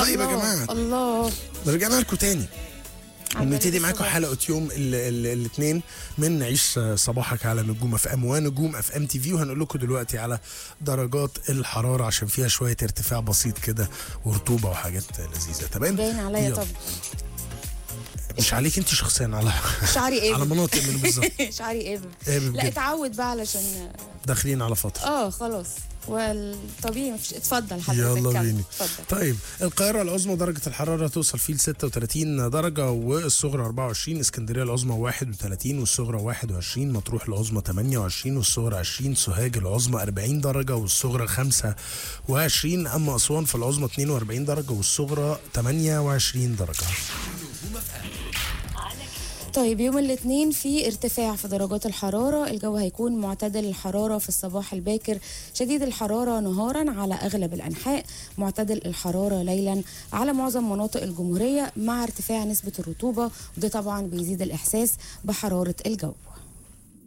طيب يا الله، جماعه الله رجعنا لكم تاني عندنا نبتدي لسه معاكم برضه. حلقه يوم الاثنين من نعيش صباحك على نجوم اف ام ونجوم اف ام تي في وهنقول لكم دلوقتي على درجات الحراره عشان فيها شويه ارتفاع بسيط كده ورطوبه وحاجات لذيذه تمام باين عليا يلا. طب مش عليك انت شخصيا على شعري ايه على مناطق من بالظبط شعري ايه ايه لا بجد اتعود بقى علشان داخلين على فتره اه خلاص والطبيعي مفيش اتفضل حضرتك يلا كمل. بينا اتفضل طيب القاهرة العظمى درجة الحرارة توصل فيه ل 36 درجة والصغرى 24 اسكندرية العظمى 31 والصغرى 21 مطروح العظمى 28 والصغرى 20 سوهاج العظمى 40 درجة والصغرى 25 أما أسوان في العظمى 42 درجة والصغرى 28 درجة طيب يوم الاثنين في ارتفاع في درجات الحرارة الجو هيكون معتدل الحرارة في الصباح الباكر شديد الحرارة نهارا على أغلب الأنحاء معتدل الحرارة ليلا على معظم مناطق الجمهورية مع ارتفاع نسبة الرطوبة وده طبعا بيزيد الإحساس بحرارة الجو